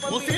OC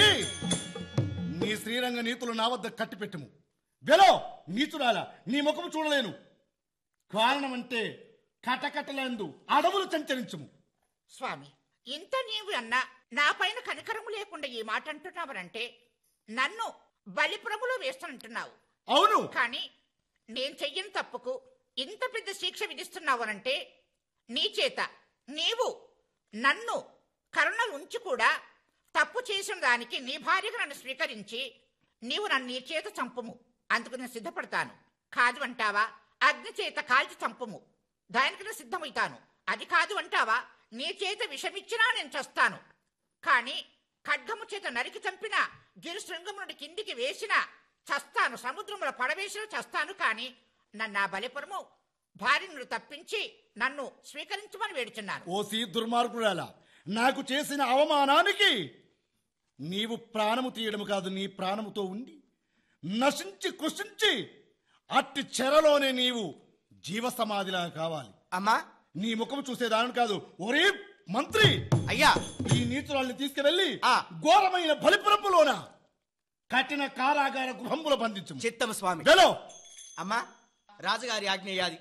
నీ శ్రీరంగ నీతులు నా వద్ద కట్టిపెట్టుము వెలో నీచుడాల నీ ముఖము చూడలేను కారణమంటే కటకటలందు అడవులు సంచరించుము స్వామి ఇంత నీవు అన్నా నా పైన కనికరము లేకుండా ఈ మాట అంటున్నావనంటే నన్ను బలిపురములో వేస్తానంటున్నావు అవును కానీ నేను చెయ్యని తప్పుకు ఇంత పెద్ద శిక్ష విధిస్తున్నావనంటే నీ చేత నీవు నన్ను కరుణలు ఉంచి కూడా తప్పు చేసిన దానికి నీ భార్యగా నన్ను స్వీకరించి నీవు నన్ను నీ చేత చంపుము అందుకు నేను సిద్ధపడతాను కాదు అంటావా అగ్ని చేత కాల్చి చంపుము దానికి నేను సిద్ధమవుతాను అది కాదు అంటావా నీ చేత విషమిచ్చినా నేను చస్తాను కానీ ఖడ్గము చేత నరికి చంపిన గిరి శృంగము నుండి కిందికి వేసిన చస్తాను సముద్రములో పడవేసిన చస్తాను కానీ నన్ను ఆ బలిపురము భార్య నుండి తప్పించి నన్ను స్వీకరించమని వేడుచున్నాను ఓసి దుర్మార్గురాల నాకు చేసిన అవమానానికి నీవు ప్రాణము తీయడము కాదు నీ ప్రాణముతో ఉండి నశించి కృషించి అట్టి చెరలోనే నీవు జీవ సమాధిలా కావాలి అమ్మా నీ ముఖము చూసేదాని కాదు ఒరే మంత్రి అయ్యా ఈ నీతురాల్ని తీసుకువెళ్ళి ఆ. ఘోరమైన బలిపురపులోన కఠిన కారాగార గృహంబుల బంధించు చిత్తము స్వామి వెలో అమ్మా రాజుగారి ఆజ్ఞేయాది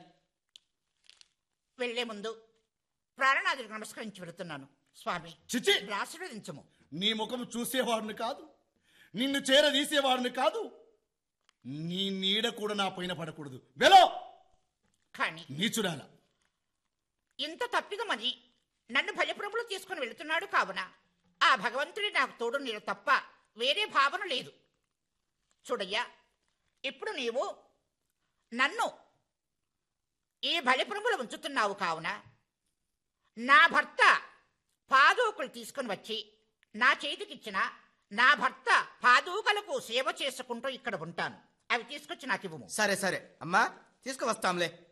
వెళ్లే ముందు ప్రాణనాథుడికి నమస్కరించి వెళుతున్నాను స్వామి చిచి ఆశీర్వదించము నీ ముఖము చూసేవాడిని కాదు నిన్ను చేరదీసేవాడిని కాదు నీ నీడ కూడా నా పైన పడకూడదు వెలో కానీ నీచుడాల ఇంత తప్పిదమని నన్ను బలిపురములో తీసుకుని వెళుతున్నాడు కావున ఆ భగవంతుడి నాకు తోడు నేను తప్ప వేరే భావన లేదు చూడయ్యా ఇప్పుడు నీవు నన్ను ఈ బలిపురములో ఉంచుతున్నావు కావున నా భర్త పాదూకులు తీసుకుని వచ్చి నా చేతికిచ్చిన నా భర్త పాదూకలకు సేవ చేసుకుంటూ ఇక్కడ ఉంటాను అవి తీసుకొచ్చి నాకు ఇవ్వము సరే సరే అమ్మా తీసుకువస్తాంలే